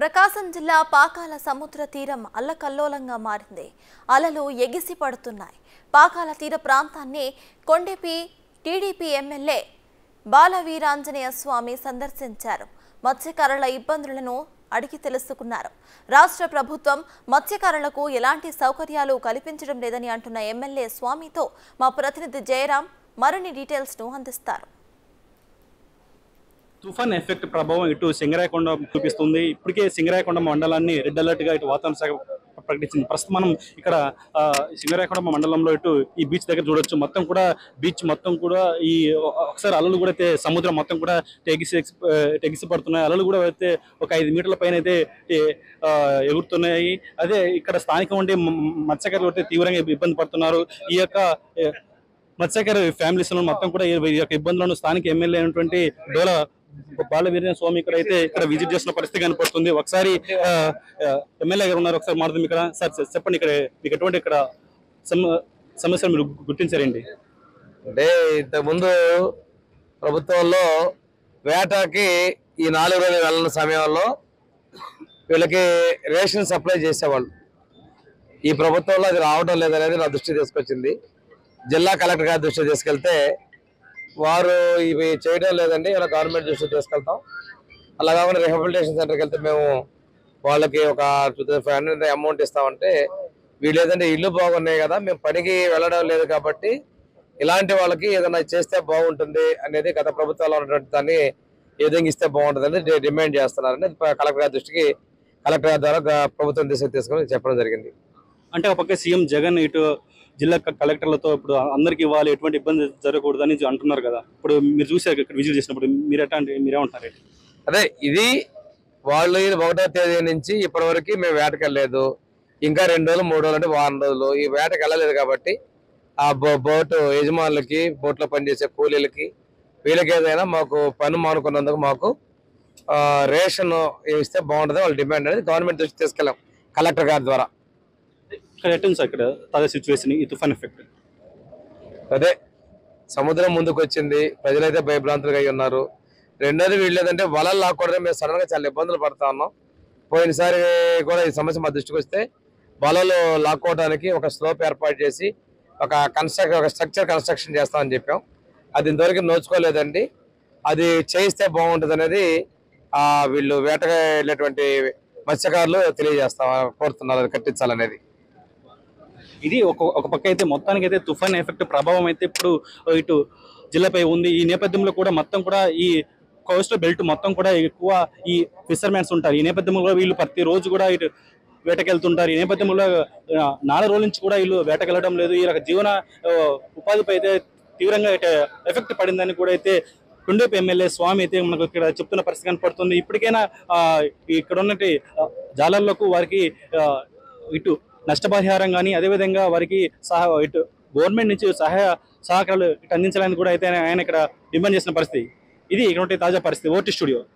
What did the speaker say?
ప్రకాశం జిల్లా పాకాల సముద్ర తీరం అల్లకల్లోలంగా మారింది అలలు ఎగిసి పడుతున్నాయి పాకాల తీర ప్రాంతాన్ని కొండెపి టీడీపీ ఎమ్మెల్యే బాలవీరాంజనేయ స్వామి సందర్శించారు మత్స్యకారుల ఇబ్బందులను అడిగి తెలుసుకున్నారు రాష్ట్ర ప్రభుత్వం మత్స్యకారులకు ఎలాంటి సౌకర్యాలు కల్పించడం లేదని అంటున్న ఎమ్మెల్యే స్వామితో మా ప్రతినిధి జయరాం మరిన్ని డీటెయిల్స్ ను అందిస్తారు తుఫాన్ ఎఫెక్ట్ ప్రభావం ఇటు సింగరాయకొండ చూపిస్తుంది ఇప్పటికే సింగరాయకొండ మండలాన్ని రెడ్ అలర్ట్ గా ఇటు వాతావరణ శాఖ ప్రకటించింది ప్రస్తుతం మనం ఇక్కడ ఆ, సింగరాయకొండ మండలంలో ఇటు ఈ బీచ్ దగ్గర చూడొచ్చు మొత్తం కూడా బీచ్ మొత్తం కూడా ఈ ఒకసారి అలలు కూడా అయితే సముద్రం మొత్తం కూడా తెగిసి తెగిసి పడుతున్నాయి అలలు కూడా అయితే ఒక ఐదు మీటర్ల పైన అయితే ఏ, ఆ, ఎగురుతున్నాయి అదే ఇక్కడ స్థానికంగా ఉండే మ- మత్స్యకారులు అయితే తీవ్రంగా ఇబ్బంది పడుతున్నారు ఈ యొక్క ఏ, మత్స్యకార ఫ్యామిలీస్ మొత్తం కూడా ఈ ఈ యొక్క ఇబ్బందులను స్థానిక ఎమ్మెల్యే అయినటువంటి డోల బాలవీర్య స్వామి ఇక్కడ అయితే ఇక్కడ విజిట్ చేసిన పరిస్థితి కనపడుతుంది ఒకసారి ఆ, ఆ, ఎమ్మెల్యే గారు ఉన్నారు ఒకసారి మాట్లాడుతుంది ఇక్కడ సార్ సార్ చెప్పండి ఇక్కడ మీకు ఎటువంటి ఇక్కడ సమ- సమస్యలు మీరు గుర్తించారండి అంటే ఇంతకుముందు ప్రభుత్వంలో వేటకి ఈ నాలుగు రోజులు వెళ్ళిన సమయంలో వీళ్ళకి రేషన్ సప్లై చేసేవాళ్ళు ఈ ప్రభుత్వంలో అది రావడం లేదనేది నా దృష్టి తీసుకొచ్చింది జిల్లా కలెక్టర్ గారి దృష్టి తీసుకెళ్తే వారు ఇవి చేయడం లేదండి ఇలా గవర్నమెంట్ దృష్టి తీసుకెళ్తాం అలా కాకుండా రిహాబిలిటేషన్ సెంటర్కి వెళ్తే మేము వాళ్ళకి ఒక two thousand five hundred amount ఇస్తామంటే వీళ్ళు ఏదంటే ఇల్లు బాగున్నాయి కదా మేము పనికి వెళ్ళడం లేదు కాబట్టి ఇలాంటి వాళ్ళకి ఏదైనా చేస్తే బాగుంటుంది అనేది గత ప్రభుత్వాల్లో ఉన్నటువంటి దాన్ని ఏ విధంగా ఇస్తే బాగుంటుంది అనేది డిమాండ్ చేస్తున్నారని కలెక్టర్ గారి దృష్టికి కలెక్టర్ గారి ద్వారా గ- ప్రభుత్వం దృష్టికి తీసుకొని చెప్పడం జరిగింది అంటే ఒక పక్క సీఎం జగన్ ఇటు జిల్లా క- కలెక్టర్లతో ఇప్పుడు అందరికి ఇవ్వాలి ఎటువంటి ఇబ్బంది జరగకూడదని అంటున్నారు కదా ఇప్పుడు మీరు చూసారు ఇక్కడ విజిట్ చేసినప్పుడు మీరు ఎట్లా అంటే మీరేమంటారు అదే ఇది వాళ్ళు ఇది ఒకటో తేదీ నుంచి ఇప్పటి వరకు మేము వేటకి వెళ్ళలేదు ఇంకా రెండు రోజులు మూడు రోజులు అంటే వారం రోజులు ఈ వేటకి వెళ్ళలేదు కాబట్టి ఆ బో బోటు యజమానులకి బోట్లో పనిచేసే కూలీలకి వీళ్ళకి ఏదైనా మాకు పని మానుకున్నందుకు మాకు ఆ, రేషన్ ఇస్తే బాగుంటుంది వాళ్ళ డిమాండ్ అనేది గవర్నమెంట్ దృష్టి తీసుకెళ్ళాం కలెక్టర్ గారి ద్వారా ఇక్కడ ఎట్టుంది సార్ ఇక్కడ తాజా సిచ్యువేషన్ ఈ తుఫాన్ ఎఫెక్ట్ అదే సముద్రం ముందుకు వచ్చింది ప్రజలైతే భయభ్రాంతులుగా అయి ఉన్నారు రెండోది వీళ్ళు ఏదంటే వలలు లాక్కూడదు మేము సడన్ గా చాలా ఇబ్బందులు పడతా ఉన్నాం పోయినసారి కూడా ఈ సమస్య మా దృష్టికి వస్తే వలలు లాక్కోవడానికి ఒక స్లోప్ ఏర్పాటు చేసి ఒక కన్స్ట్రక్ట్ ఒక స్ట్రక్చర్ కన్స్ట్రక్షన్ చేస్తామని చెప్పాం అది ఇంతవరకు నోచుకోలేదండి అది చేయిస్తే బాగుంటుంది అనేది ఆ వీళ్ళు వేటగా వెళ్ళేటువంటి మత్స్యకారులు తెలియజేస్తాం కోరుతున్నారు అది కట్టించాలనేది ఇది ఒక ఒక పక్క అయితే మొత్తానికి అయితే తుఫాన్ ఎఫెక్ట్ ప్రభావం అయితే ఇప్పుడు ఇటు జిల్లాపై ఉంది ఈ నేపథ్యంలో కూడా మొత్తం కూడా ఈ కోస్టల్ బెల్ట్ మొత్తం కూడా ఎక్కువ ఈ ఫిషర్మెన్స్ ఉంటారు ఈ నేపథ్యంలో కూడా వీళ్ళు ప్రతి రోజు కూడా ఇటు వేటకెళ్తుంటారు ఈ నేపథ్యంలో ఆ, నాలుగు రోజుల నుంచి కూడా వీళ్ళు వేటకెళ్ళడం లేదు ఈ రక జీవన ఆ, ఉపాధిపై అయితే తీవ్రంగా అయితే ఎఫెక్ట్ పడిందని కూడా అయితే కుండేపు ఎమ్మెల్యే స్వామి అయితే మనకు ఇక్కడ చెప్తున్న పరిస్థితి కనపడుతుంది ఇప్పటికైనా ఆ, ఇక్కడ ఉన్నటి ఆ, జాలర్లకు వారికి ఆ, ఇటు నష్టపరిహారం కానీ అదేవిధంగా వారికి సహా ఇటు గవర్నమెంట్ నుంచి సహాయ సహకారాలు ఇటు అందించాలని కూడా అయితే ఆయన ఇక్కడ డిమాండ్ చేసిన పరిస్థితి ఇది ఇక్కడ తాజా పరిస్థితి ఓటీ స్టూడియో